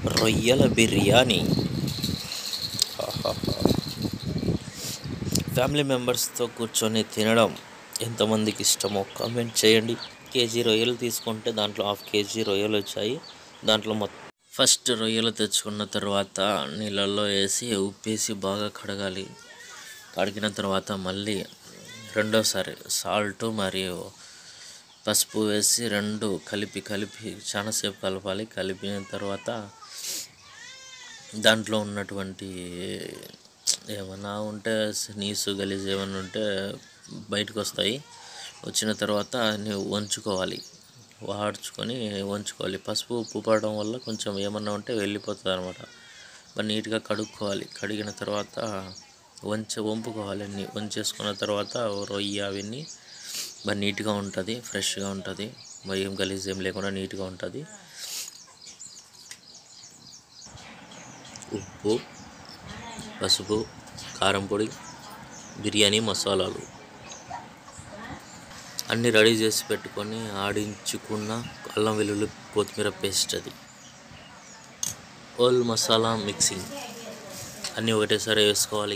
రొయ్యల బిర్యానీ ఆహాహా. ఫ్యామిలీ మెంబర్స్తో కూర్చొని తినడం ఎంతమందికి ఇష్టమో కామెంట్ చేయండి కేజీ రొయ్యలు తీసుకుంటే దాంట్లో హాఫ్ కేజీ రొయ్యలు వచ్చాయి దాంట్లో మొత్తం ఫస్ట్ రొయ్యలు తెచ్చుకున్న తర్వాత నీళ్ళల్లో వేసి ఉప్పేసి బాగా కడగాలి కడిగిన తర్వాత మళ్ళీ రెండోసారి సాల్ట్ మరియు పసుపు వేసి రెండు కలిపి కలిపి చాలాసేపు కలపాలి కలిపిన తర్వాత దాంట్లో ఉన్నటువంటి ఏమన్నా ఉంటే నీసు గలీజ్ ఏమైనా ఉంటే బయటకు వస్తాయి వచ్చిన తర్వాత అన్ని వంచుకోవాలి వాడ్చుకొని వంచుకోవాలి పసుపు ఉప్పు పడడం వల్ల కొంచెం ఏమన్నా ఉంటే వెళ్ళిపోతుంది అనమాట మరి నీట్గా కడుక్కోవాలి కడిగిన తర్వాత వంచ వంపుకోవాలి అన్ని వంచేసుకున్న తర్వాత రొయ్య అవన్నీ మరి నీట్గా ఉంటుంది ఫ్రెష్గా ఉంటుంది మరి ఏం గలీజ్ ఏం లేకుండా నీట్గా ఉంటుంది ఉప్పు పసుపు కారం పొడి బిర్యానీ మసాలాలు అన్నీ రెడీ చేసి పెట్టుకొని ఆడించుకున్న అల్లం వెల్లుల్లి కొత్తిమీర పేస్ట్ అది ఓల్ మసాలా మిక్సింగ్ అన్నీ ఒకటేసారి వేసుకోవాలి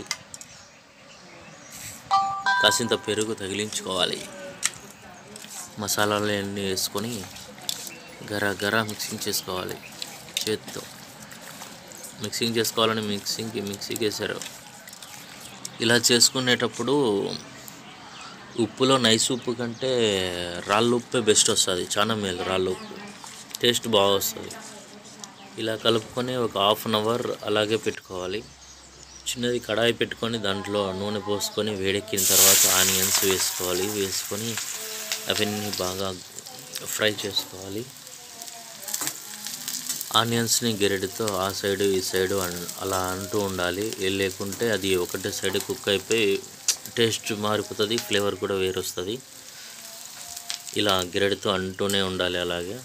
కాసింత పెరుగు తగిలించుకోవాలి మసాలాలు అన్నీ వేసుకొని గర గర మిక్సింగ్ చేసుకోవాలి చేత్తో మిక్సింగ్ చేసుకోవాలని మిక్సింగ్కి మిక్సీకి వేసారు ఇలా చేసుకునేటప్పుడు ఉప్పులో నైస్ ఉప్పు కంటే రాళ్ళ ఉప్పే బెస్ట్ వస్తుంది చాలా మేలు రాళ్ళ ఉప్పు టేస్ట్ బాగా వస్తుంది ఇలా కలుపుకొని ఒక హాఫ్ అన్ అవర్ అలాగే పెట్టుకోవాలి చిన్నది కడాయి పెట్టుకొని దాంట్లో నూనె పోసుకొని వేడెక్కిన తర్వాత ఆనియన్స్ వేసుకోవాలి వేసుకొని అవన్నీ బాగా ఫ్రై చేసుకోవాలి ఆనియన్స్ని గెరటితో ఆ సైడ్ ఈ సైడ్ అలా అంటూ ఉండాలి ఏ లేకుంటే అది ఒకటే సైడ్ కుక్ అయిపోయి టేస్ట్ మారిపోతుంది ఫ్లేవర్ కూడా వేరు వస్తుంది ఇలా గెరటితో అంటూనే ఉండాలి అలాగే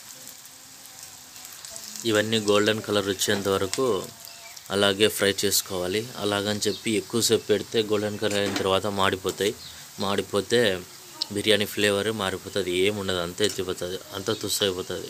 ఇవన్నీ గోల్డెన్ కలర్ వచ్చేంత వరకు అలాగే ఫ్రై చేసుకోవాలి అలాగని చెప్పి ఎక్కువసేపు పెడితే గోల్డెన్ కలర్ అయిన తర్వాత మాడిపోతాయి మాడిపోతే బిర్యానీ ఫ్లేవర్ మారిపోతుంది ఏముండదు అంత ఎత్తిపోతుంది అంత తుస్సు అయిపోతుంది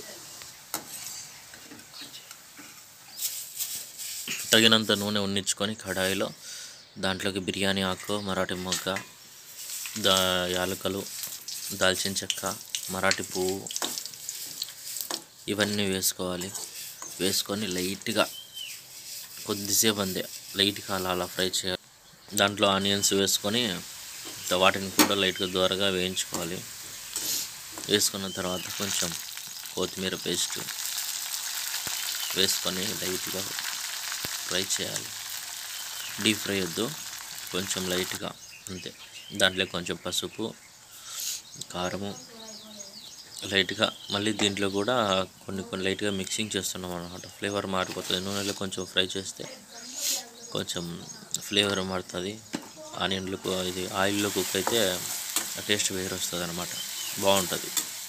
తగినంత నూనె ఉన్నించుకొని కడాయిలో దాంట్లోకి బిర్యానీ ఆకు మరాఠీ మొగ్గ దా యాలకలు దాల్చిన చెక్క మరాఠీ పువ్వు ఇవన్నీ వేసుకోవాలి వేసుకొని లైట్గా కొద్దిసేపు అంతే లైట్గా అలా అలా ఫ్రై చేయాలి దాంట్లో ఆనియన్స్ వేసుకొని వాటిని కూడా లైట్గా దూరగా వేయించుకోవాలి వేసుకున్న తర్వాత కొంచెం కొత్తిమీర పేస్ట్ వేసుకొని లైట్గా ఫ్రై చేయాలి డీప్ ఫ్రై వద్దు కొంచెం లైట్గా అంతే దాంట్లో కొంచెం పసుపు కారము లైట్గా మళ్ళీ దీంట్లో కూడా కొన్ని కొన్ని లైట్గా మిక్సింగ్ చేస్తున్నాం అనమాట ఫ్లేవర్ మారిపోతుంది నూనెలో కొంచెం ఫ్రై చేస్తే కొంచెం ఫ్లేవర్ మారుతుంది ఆనియన్లు కు- ఇది ఆయిల్లో కుక్ అయితే టేస్ట్ వేరు వస్తుంది అనమాట బాగుంటుంది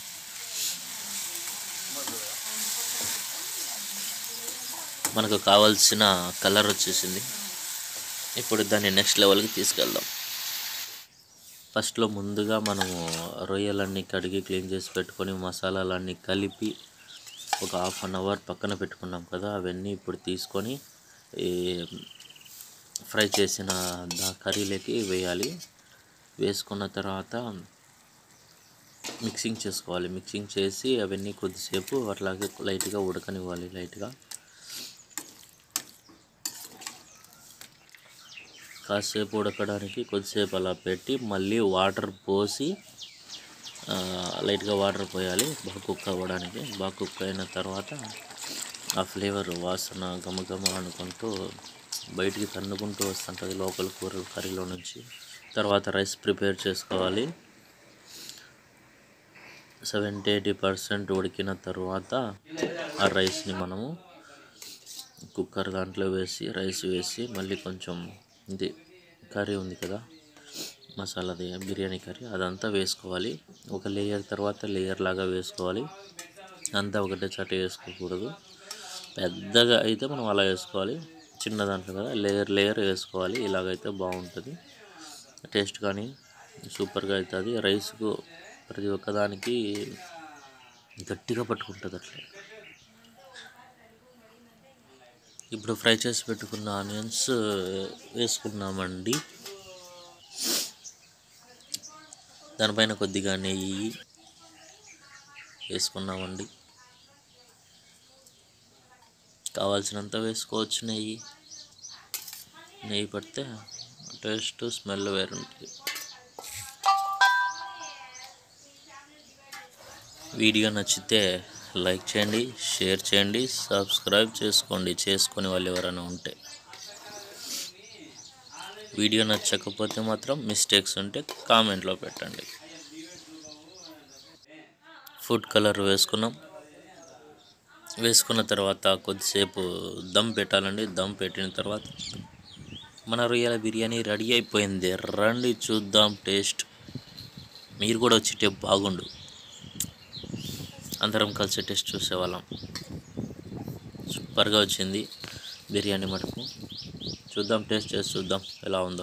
మనకు కావాల్సిన కలర్ వచ్చేసింది ఇప్పుడు దాన్ని నెక్స్ట్ లెవెల్కి తీసుకెళ్దాం ఫస్ట్లో ముందుగా మనము రొయ్యలన్నీ కడిగి క్లీన్ చేసి పెట్టుకొని మసాలాలన్నీ కలిపి ఒక హాఫ్ అన్ అవర్ పక్కన పెట్టుకున్నాం కదా అవన్నీ ఇప్పుడు తీసుకొని ఈ ఫ్రై చేసిన దా కర్రీలోకి వేయాలి వేసుకున్న తర్వాత మిక్సింగ్ చేసుకోవాలి మిక్సింగ్ చేసి అవన్నీ కొద్దిసేపు అట్లాగే లైట్గా ఉడకనివ్వాలి లైట్గా కాసేపు ఉడకడానికి కొద్దిసేపు అలా పెట్టి మళ్ళీ వాటర్ పోసి ఆ, లైట్గా వాటర్ పోయాలి బాగా కుక్ అవ్వడానికి బాగా కుక్ అయిన తర్వాత ఆ ఫ్లేవర్ వాసన గమగమ అనుకుంటూ బయటికి తన్నుకుంటూ వస్తుంటుంది లోపల కూర కర్రీలో నుంచి తర్వాత రైస్ ప్రిపేర్ చేసుకోవాలి సెవెంటీ ఎయిటీ పర్సెంట్ ఉడికిన తర్వాత ఆ రైస్ని మనము కుక్కర్ దాంట్లో వేసి రైస్ వేసి మళ్ళీ కొంచెం ఇది కర్రీ ఉంది కదా మసాలాది బిర్యానీ కర్రీ అదంతా వేసుకోవాలి ఒక లేయర్ తర్వాత లేయర్ లాగా వేసుకోవాలి అంతా ఒకటే చట వేసుకోకూడదు పెద్దగా అయితే మనం అలా వేసుకోవాలి చిన్న దాంట్లో కదా లేయర్ లేయర్ వేసుకోవాలి ఇలాగైతే బాగుంటుంది టేస్ట్ కానీ సూపర్గా అవుతుంది రైస్కు ప్రతి ఒక్కదానికి గట్టిగా పట్టుకుంటుంది అట్లా ఇప్పుడు ఫ్రై చేసి పెట్టుకున్న ఆనియన్స్ వేసుకున్నామండి దానిపైన కొద్దిగా నెయ్యి వేసుకున్నామండి కావాల్సినంత వేసుకోవచ్చు నెయ్యి నెయ్యి పడితే టేస్ట్ స్మెల్ వేరుంటుంది వీడియో నచ్చితే లైక్ చేయండి షేర్ చేయండి సబ్స్క్రైబ్ చేసుకోండి చేసుకునే వాళ్ళు ఎవరైనా ఉంటే వీడియో నచ్చకపోతే మాత్రం మిస్టేక్స్ ఉంటే కామెంట్లో పెట్టండి ఫుడ్ కలర్ వేసుకున్నాం వేసుకున్న తర్వాత కొద్దిసేపు దమ్ పెట్టాలండి దమ్ పెట్టిన తర్వాత మన రొయ్యల బిర్యానీ రెడీ అయిపోయింది రండి చూద్దాం టేస్ట్ మీరు కూడా వచ్చితే బాగుండు అందరం కలిసి టేస్ట్ చూసేవాళ్ళం సూపర్గా వచ్చింది బిర్యానీ మటుకు చూద్దాం టేస్ట్ చేసి చూద్దాం ఎలా ఉందో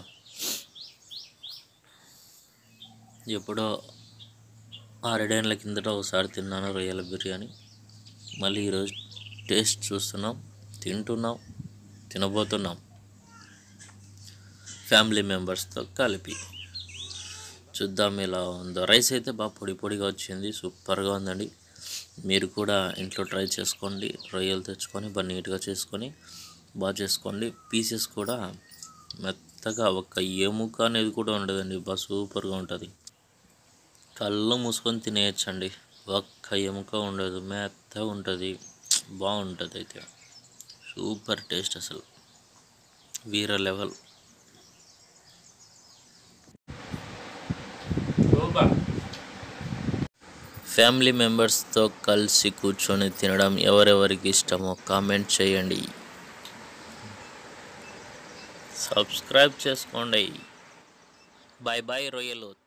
ఎప్పుడో ఆరేడేళ్ళ కిందట ఒకసారి తిన్నాను రొయ్యల బిర్యానీ మళ్ళీ ఈరోజు టేస్ట్ చూస్తున్నాం తింటున్నాం తినబోతున్నాం ఫ్యామిలీ మెంబర్స్తో కలిపి చూద్దాం ఎలా ఉందో రైస్ అయితే బాగా పొడి పొడిగా వచ్చింది సూపర్గా ఉందండి మీరు కూడా ఇంట్లో ట్రై చేసుకోండి రొయ్యలు తెచ్చుకొని బాగా నీట్గా చేసుకొని బాగా చేసుకోండి పీసెస్ కూడా మెత్తగా ఒక్క ఎముక అనేది కూడా ఉండదండి బాగా సూపర్గా ఉంటుంది కళ్ళు మూసుకొని తినేయచ్చండి ఒక్క ఎముక ఉండదు మెత్తగా ఉంటుంది బాగుంటుంది అయితే సూపర్ టేస్ట్ అసలు వీర లెవెల్ ఫ్యామిలీ మెంబర్స్తో కలిసి కూర్చొని తినడం ఎవరెవరికి ఇష్టమో కామెంట్ చేయండి సబ్స్క్రైబ్ చేసుకోండి బాయ్ బాయ్ రొయ్యలు